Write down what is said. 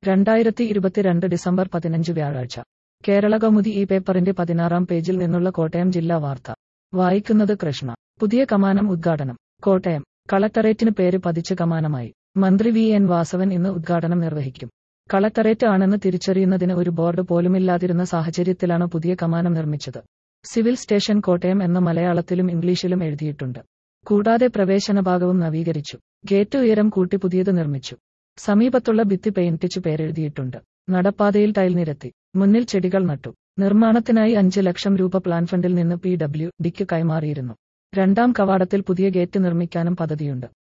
രണ്ടായിരത്തി ഇരുപത്തിരണ്ട് ഡിസംബർ പതിനഞ്ച് വ്യാഴാഴ്ച കേരള കൗമുദി ഈ പേപ്പറിന്റെ പതിനാറാം പേജിൽ നിന്നുള്ള കോട്ടയം ജില്ലാ വാർത്ത വായിക്കുന്നത് കൃഷ്ണ പുതിയ കമാനം ഉദ്ഘാടനം കോട്ടയം കളക്ടറേറ്റിന് പേര് പതിച്ച കമാനമായി മന്ത്രി വി എൻ വാസവൻ ഇന്ന് ഉദ്ഘാടനം നിർവഹിക്കും കളക്ടറേറ്റ് ആണെന്ന് തിരിച്ചറിയുന്നതിന് ഒരു ബോർഡ് പോലുമില്ലാതിരുന്ന സാഹചര്യത്തിലാണ് പുതിയ കമാനം നിർമ്മിച്ചത് സിവിൽ സ്റ്റേഷൻ കോട്ടയം എന്ന മലയാളത്തിലും ഇംഗ്ലീഷിലും എഴുതിയിട്ടുണ്ട് കൂടാതെ പ്രവേശന ഭാഗവും നവീകരിച്ചു ഗേറ്റ് ഉയരം കൂട്ടി പുതിയത് നിർമ്മിച്ചു സമീപത്തുള്ള ഭിത്തി പെയിന്റിച്ചു പേരെഴുതിയിട്ടുണ്ട് നടപ്പാതയിൽ ടൈൽ നിരത്തി മുന്നിൽ ചെടികൾ നട്ടു നിർമ്മാണത്തിനായി അഞ്ച് ലക്ഷം രൂപ പ്ലാൻ ഫണ്ടിൽ നിന്ന് പി ഡബ്ല്യു ഡിക്ക് കൈമാറിയിരുന്നു രണ്ടാം കവാടത്തിൽ പുതിയ ഗേറ്റ് നിർമ്മിക്കാനും പദ്ധതിയുണ്ട്